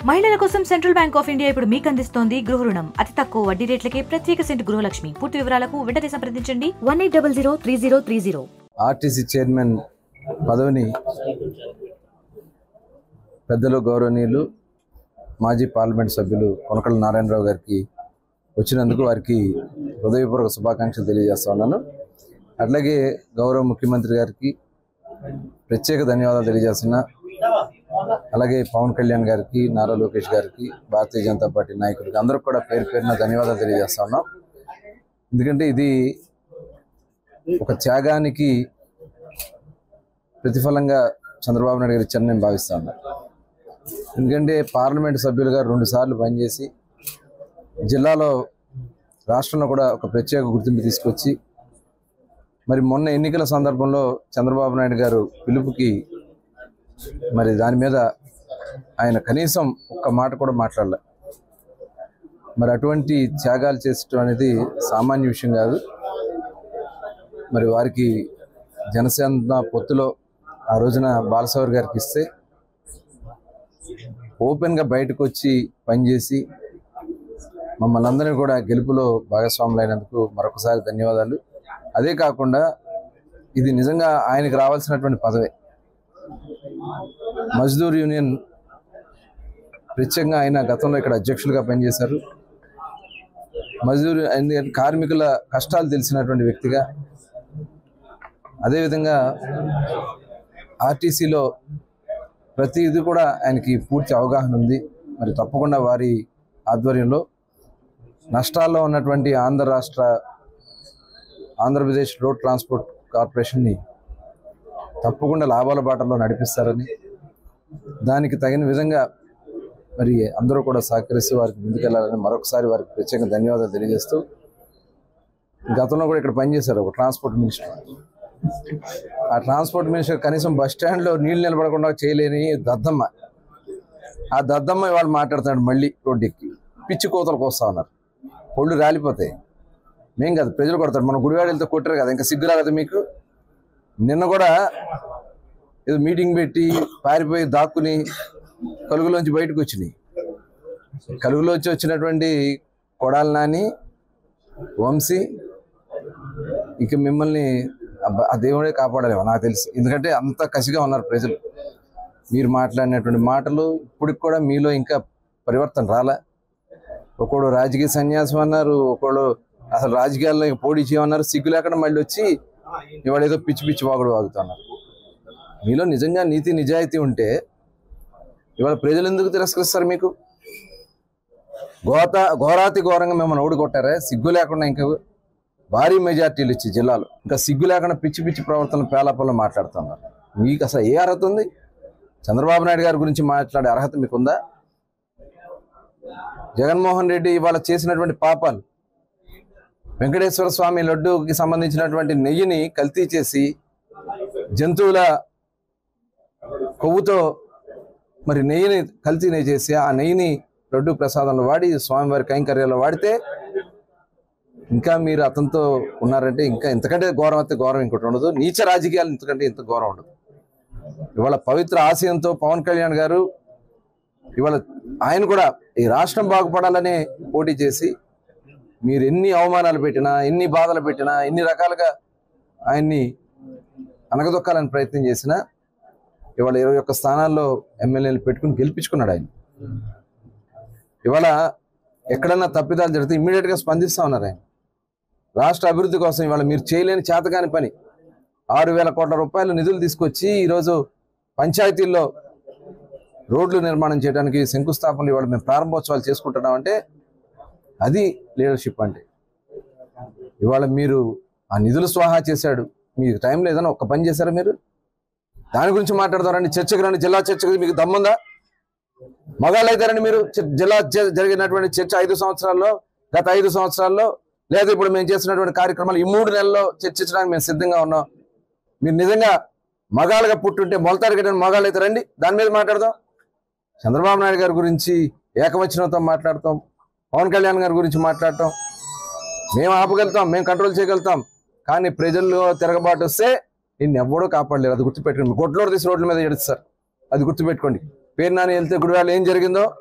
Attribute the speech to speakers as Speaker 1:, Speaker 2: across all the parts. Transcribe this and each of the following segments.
Speaker 1: మహిళల కోసం central bank of India ఇప్పుడు మీకు అందిస్తోంది గృహ రుణం అతి తక్కువ వడ్డీ రేట్లకే ప్రత్యేక సెంట్ గృహలక్ష్మి పూర్తి వివరాలకు వెంటనే సంప్రదించండి one eight double zero three zero three zero
Speaker 2: RTC chairman పదవిని పెద్దలు గౌరవనీయులు మాజీ పార్లమెంట్ సభ్యులు కొనకళ్ళ నారాయణరావు గారికి వచ్చినందుకు వారికి హృదయపూర్వక శుభాకాంక్షలు తెలియజేస్తా ఉన్నాను అట్లాగే గౌరవ ముఖ్యమంత్రి గారికి ప్రత్యేక ధన్యవాదాలు తెలియజేస్తున్నా అలాగే పవన్ కళ్యాణ్ గారికి నారా లోకేష్ గారికి భారతీయ జనతా పార్టీ నాయకులకి అందరికి కూడా పేరు పేరున ధన్యవాదాలు తెలియజేస్తా ఉన్నాం ఎందుకంటే ఇది ఒక త్యాగానికి ప్రతిఫలంగా చంద్రబాబు నాయుడు గారు ఇచ్చారని నేను భావిస్తా ఉన్నాను ఎందుకంటే పార్లమెంట్ సభ్యులుగా రెండు సార్లు పనిచేసి జిల్లాలో రాష్ట్రంలో కూడా ఒక ప్రత్యేక గుర్తింపు తీసుకొచ్చి మరి మొన్న ఎన్నికల సందర్భంలో చంద్రబాబు నాయుడు గారు పిలుపుకి మరి దాని మీద ఆయన కనీసం ఒక్క మాట కూడా మాట్లాడలే మరి అటువంటి త్యాగాలు చేసడం అనేది సామాన్య విషయం కాదు మరి వారికి జనసేన పొత్తులో ఆ రోజున బాలసవర్ గారికి ఇస్తే ఓపెన్గా బయటకు వచ్చి పనిచేసి మమ్మల్ని అందరినీ కూడా గెలుపులో భాగస్వాములు అయినందుకు మరొకసారి ధన్యవాదాలు అదే కాకుండా ఇది నిజంగా ఆయనకు రావాల్సినటువంటి పదవే మజ్దూర్ యూనియన్ ప్రత్యేకంగా ఆయన గతంలో ఇక్కడ అధ్యక్షులుగా పనిచేశారు మజ్దూర్ ఎందుకంటే కార్మికుల కష్టాలు తెలిసినటువంటి వ్యక్తిగా అదేవిధంగా ఆర్టీసీలో ప్రతి ఇది కూడా ఆయనకి పూర్తి అవగాహన ఉంది మరి తప్పకుండా వారి ఆధ్వర్యంలో నష్టాల్లో ఉన్నటువంటి ఆంధ్ర రాష్ట్ర ఆంధ్రప్రదేశ్ రోడ్ ట్రాన్స్పోర్ట్ కార్పొరేషన్ని తప్పకుండా లాభాల బాటలో నడిపిస్తారని దానికి తగిన విధంగా మరి అందరూ కూడా సహకరిస్తూ వారికి ముందుకెళ్లాలని మరొకసారి వారికి ప్రత్యేక ధన్యవాదాలు తెలియజేస్తూ గతంలో కూడా ఇక్కడ పనిచేశారు ఒక ట్రాన్స్పోర్ట్ మినిస్టర్ ఆ ట్రాన్స్పోర్ట్ మినిస్టర్ కనీసం బస్ స్టాండ్లో నీళ్లు నిలబడకుండా చేయలేని దద్దమ్మ ఆ దద్దమ్మ ఇవాళ మాట్లాడుతున్నాడు మళ్ళీ రోడ్డెక్కి పిచ్చి కోతలకు వస్తా ఉన్నారు ఒళ్ళు రాలిపోతాయి మేం కాదు ప్రజలు కొడతారు మన గుడివాడలతో కొట్టారు కదా ఇంకా సిగ్గు రాదు మీకు నిన్న కూడా ఏదో మీటింగ్ పెట్టి పారిపోయి దాక్కుని కలుగులోంచి బయటకు వచ్చినాయి కలుగులోంచి వచ్చినటువంటి కొడాలి నాని వంశీ ఇక మిమ్మల్ని అబ్బా, ఆ దేవుడే కాపాడలేమో నాకు తెలిసి ఎందుకంటే అంత కసిగా ఉన్నారు ప్రజలు మీరు మాట్లాడినటువంటి మాటలు ఇప్పటికి కూడా మీలో ఇంకా పరివర్తన రాలే ఒకడు రాజకీయ సన్యాసం అన్నారు ఒకడు అసలు రాజకీయాల్లో ఇంకా పోటీ చేయమన్నారు సిగ్గు లేకుండా మళ్ళీ వచ్చి ఇవాళ ఏదో పిచ్చి పిచ్చి వాగుడు వాగుతున్నారు మీలో నిజంగా నీతి నిజాయితీ ఉంటే ఇవాళ ప్రజలు ఎందుకు తిరస్కరిస్తారు మీకు ఘోత ఘోరాతి ఘోరంగా మిమ్మల్ని ఓడికొట్టారే సిగ్గు లేకుండా ఇంకా భారీ మెజార్టీలు ఇచ్చి జిల్లాలో ఇంకా సిగ్గు లేకుండా పిచ్చి పిచ్చి ప్రవర్తన పేలాపల్లో మాట్లాడుతున్నారు మీకు అసలు ఏ అర్హత ఉంది చంద్రబాబు నాయుడు గారి గురించి మాట్లాడే అర్హత మీకుందా జగన్మోహన్ రెడ్డి ఇవాళ చేసినటువంటి పాపాలు వెంకటేశ్వర స్వామి లడ్డూకి సంబంధించినటువంటి నెయ్యిని కల్తీ చేసి జంతువుల కొవ్వుతో మరి నెయ్యిని కల్తీ నెయ్యి చేసి ఆ నెయ్యిని లడ్డు ప్రసాదంలో వాడి స్వామివారి కైంకర్యాలు వాడితే ఇంకా మీరు అతనితో ఉన్నారంటే ఇంకా ఇంతకంటే ఘోరం అయితే ఘోరం ఇంకోటి ఉండదు నీచ రాజకీయాలు ఇంతకంటే ఇంత ఘోరం ఉండదు ఇవాళ పవిత్ర ఆశయంతో పవన్ కళ్యాణ్ గారు ఇవాళ ఆయన కూడా ఈ రాష్ట్రం బాగుపడాలనే పోటీ చేసి మీరు ఎన్ని అవమానాలు పెట్టినా ఎన్ని బాధలు పెట్టినా ఎన్ని రకాలుగా ఆయన్ని అనగదొక్కాలని ప్రయత్నం చేసినా ఇవాళ ఇరవై ఒక్క స్థానాల్లో ఎమ్మెల్యేలు పెట్టుకుని గెలిపించుకున్నాడు ఆయన ఇవాళ ఎక్కడన్నా తప్పిదాలు జరిగితే ఇమ్మీడియట్గా స్పందిస్తూ ఉన్నారు ఆయన రాష్ట్ర అభివృద్ధి కోసం ఇవాళ మీరు చేయలేని చేతకాని పని ఆరు వేల కోట్ల రూపాయల నిధులు తీసుకొచ్చి ఈరోజు పంచాయతీల్లో రోడ్లు నిర్మాణం చేయడానికి శంకుస్థాపనలు ఇవాళ మేము ప్రారంభోత్సవాలు చేసుకుంటున్నామంటే అది లీడర్షిప్ అంటే ఇవాళ మీరు ఆ నిధులు స్వాహా చేశాడు మీకు టైం లేదని ఒక్క పని చేశారా మీరు దాని గురించి మాట్లాడతారండి చర్చకు రండి జిల్లా చర్చకు మీకు దమ్ముందా మగాళ్ళు అయితారండి మీరు చ- జిల్లా జ- జరిగినటువంటి చర్చ ఐదు సంవత్సరాల్లో గత ఐదు సంవత్సరాల్లో లేదా ఇప్పుడు మేము చేసినటువంటి కార్యక్రమాలు ఈ మూడు నెలల్లో చర్చించడానికి మేము సిద్ధంగా ఉన్నాం మీరు నిజంగా మగాళ్ళుగా పుట్టుంటే మొలతాడు కట్టిన మగాళ్ళు అయితే రండి దాని మీద మాట్లాడదాం చంద్రబాబు నాయుడు గారి గురించి ఏకవచనంతో మాట్లాడతాం పవన్ కళ్యాణ్ గారి గురించి మాట్లాడటం మేము ఆపగలుగుతాం మేము కంట్రోల్ చేయగలుగుతాం కానీ ప్రజల్లో తిరగబాటు వస్తే నిన్ను ఎవడో కాపాడలేరు అది గుర్తుపెట్టుకోండి గొడ్లోడు తీసి రోడ్ల మీద ఎడుస్తారు అది గుర్తుపెట్టుకోండి పేరు నాని వెళ్తే గుడివాళ్ళు ఏం జరిగిందో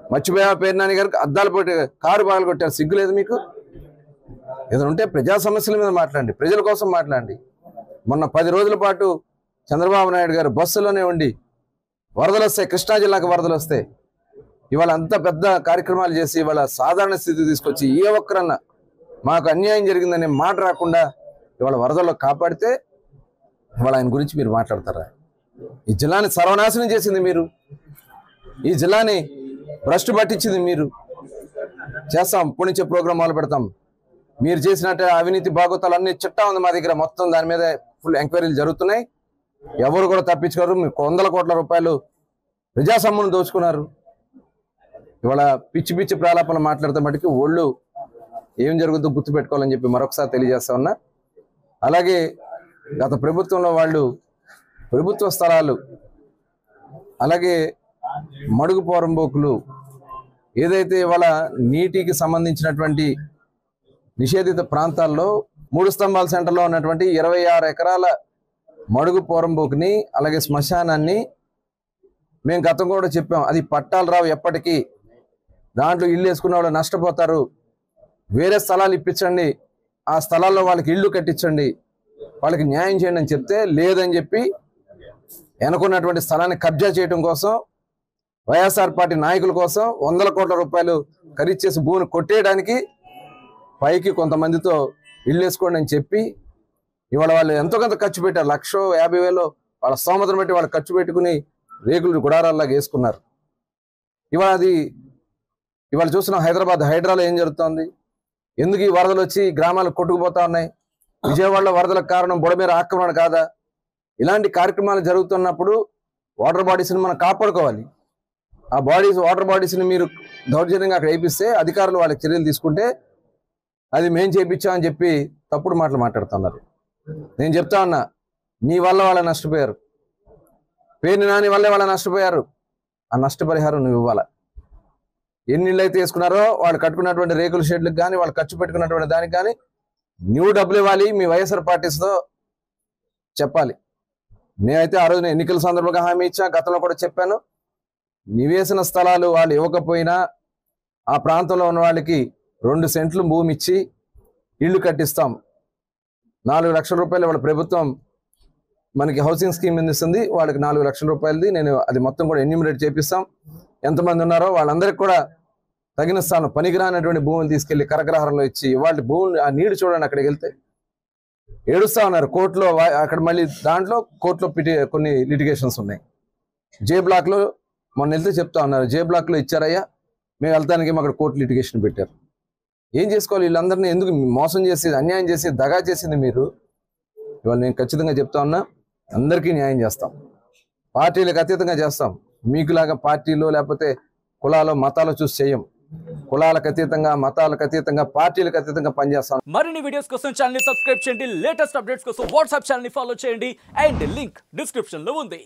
Speaker 2: మర్చిపోయా పేరు నాని గారికి అద్దాలు పోటీ కారు బాగా కొట్టారు సిగ్గు లేదు మీకు ఏదైనా ఉంటే ప్రజా సమస్యల మీద మాట్లాడండి ప్రజల కోసం మాట్లాడండి మొన్న పది రోజుల పాటు చంద్రబాబు నాయుడు గారు బస్సులోనే ఉండి వరదలు వస్తాయి కృష్ణా జిల్లాకు వరదలు వస్తాయి ఇవాళ అంత పెద్ద కార్యక్రమాలు చేసి ఇవాళ సాధారణ స్థితి తీసుకొచ్చి ఏ ఒక్కరన్నా మాకు అన్యాయం జరిగిందనే మాట రాకుండా ఇవాళ వరదల్లో కాపాడితే ఇవాళ ఆయన గురించి మీరు మాట్లాడతారా ఈ జిల్లాని సర్వనాశనం చేసింది మీరు ఈ జిల్లాని భ్రష్టు పట్టించింది మీరు చేస్తాం పుణించే ప్రోగ్రాం మొదలు పెడతాం మీరు చేసినట్టు అవినీతి బాగోతాలు అన్ని చిట్టా ఉంది మా దగ్గర మొత్తం దాని మీద ఫుల్ ఎంక్వైరీలు జరుగుతున్నాయి ఎవరు కూడా తప్పించుకోరు మీకు వందల కోట్ల రూపాయలు ప్రజాసమ్మును దోచుకున్నారు ఇవాళ పిచ్చి పిచ్చి ప్రాలాపన మాట్లాడితే మటుకు ఒళ్ళు ఏం జరుగుతుందో గుర్తుపెట్టుకోవాలని చెప్పి మరొకసారి తెలియజేస్తా ఉన్నా అలాగే గత ప్రభుత్వంలో వాళ్ళు ప్రభుత్వ స్థలాలు అలాగే మడుగు పోరంబోకులు ఏదైతే ఇవాళ నీటికి సంబంధించినటువంటి నిషేధిత ప్రాంతాల్లో మూడు స్తంభాల సెంటర్లో ఉన్నటువంటి ఇరవై ఆరు ఎకరాల మడుగు పోరంబోకుని అలాగే శ్మశానాన్ని మేము గతం కూడా చెప్పాం అది పట్టాలు రావు ఎప్పటికీ దాంట్లో ఇల్లు వేసుకున్న వాళ్ళు నష్టపోతారు వేరే స్థలాలు ఇప్పించండి ఆ స్థలాల్లో వాళ్ళకి ఇల్లు కట్టించండి వాళ్ళకి న్యాయం చేయండి అని చెప్తే లేదని చెప్పి వెనుకున్నటువంటి స్థలాన్ని కబ్జా చేయడం కోసం వైఎస్ఆర్ పార్టీ నాయకుల కోసం వందల కోట్ల రూపాయలు ఖరీదు చేసి భూమిని కొట్టేయడానికి పైకి కొంతమందితో ఇల్లు వేసుకోండి అని చెప్పి ఇవాళ వాళ్ళు ఎంతో కొంత ఖర్చు పెట్టారు లక్ష యాభై వేలు వాళ్ళ స్తోమతను బట్టి వాళ్ళు ఖర్చు పెట్టుకుని రేకులు గుడారాల్లాగా వేసుకున్నారు ఇవాళ అది ఇవాళ చూస్తున్నాం హైదరాబాద్ హైడ్రాలో ఏం జరుగుతోంది ఎందుకు ఈ వరదలు వచ్చి గ్రామాలు కొట్టుకుపోతా ఉన్నాయి విజయవాడలో వరదలకు కారణం బుడమేర ఆక్రమణ కాదా ఇలాంటి కార్యక్రమాలు జరుగుతున్నప్పుడు వాటర్ బాడీస్ని మనం కాపాడుకోవాలి ఆ బాడీస్ వాటర్ బాడీస్ని మీరు దౌర్జన్యంగా అక్కడ వేయిస్తే అధికారులు వాళ్ళకి చర్యలు తీసుకుంటే అది మేం చేయించామని చెప్పి తప్పుడు మాటలు మాట్లాడుతున్నారు నేను చెప్తా ఉన్నా నీ వల్ల వాళ్ళ నష్టపోయారు పేరుని నాని వల్లే వాళ్ళ నష్టపోయారు ఆ నష్టపరిహారం నువ్వు ఇవ్వాల ఎన్ని ఇళ్ళు అయితే వేసుకున్నారో వాళ్ళు కట్టుకున్నటువంటి రేకుల షెడ్లకు కానీ వాళ్ళు ఖర్చు పెట్టుకున్నటువంటి దానికి కానీ నువ్వు డబ్బులు ఇవ్వాలి మీ వైఎస్ఆర్ పార్టీస్తో చెప్పాలి నేనైతే ఆ రోజున ఎన్నికల సందర్భంగా హామీ ఇచ్చా గతంలో కూడా చెప్పాను నివేశన స్థలాలు వాళ్ళు ఇవ్వకపోయినా ఆ ప్రాంతంలో ఉన్న వాళ్ళకి రెండు సెంట్లు భూమి ఇచ్చి ఇల్లు కట్టిస్తాం నాలుగు లక్షల రూపాయలు వాళ్ళ ప్రభుత్వం మనకి హౌసింగ్ స్కీమ్ అందిస్తుంది వాళ్ళకి నాలుగు లక్షల రూపాయలది నేను అది మొత్తం కూడా ఎన్యూమినేట్ చేపిస్తాం ఎంతమంది ఉన్నారో వాళ్ళందరికీ కూడా తగిన స్థానం పనికిరానటువంటి భూములు తీసుకెళ్లి కరగ్రహారంలో ఇచ్చి వాళ్ళ భూములు ఆ నీడు చూడండి అక్కడికి వెళ్తే ఏడుస్తా ఉన్నారు కోర్టులో వా- అక్కడ మళ్ళీ దాంట్లో కోర్టులో పిటి కొన్ని లిటిగేషన్స్ ఉన్నాయి జే బ్లాక్ లో మొన్న వెళ్తే చెప్తా ఉన్నారు జే బ్లాక్ లో ఇచ్చారయ్యా మేము వెళ్తానికి ఏమో అక్కడ కోర్టు లిటిగేషన్ పెట్టారు ఏం చేసుకోవాలి వీళ్ళందరినీ ఎందుకు మోసం చేసి అన్యాయం చేసి దగా చేసింది మీరు ఇవాళ నేను ఖచ్చితంగా చెప్తా ఉన్నా అందరికీ న్యాయం చేస్తాం పార్టీలకు అతీతంగా చేస్తాం మీకులాగా పార్టీలు లేకపోతే కులాలు మతాలు చూసి చేయం కులాలకు అతీతంగా మతాలకు అతీతంగా పార్టీలకు అతీతంగా పనిచేస్తాం
Speaker 3: మరిన్ని వీడియోస్ కోసం ఛానల్ ని సబ్స్క్రైబ్ చేయండి లేటెస్ట్ అప్డేట్స్ కోసం వాట్సాప్ ఛానల్ ని ఫాలో చేయండి అండ్ లింక్ డిస్క్రిప్షన్ లో ఉంది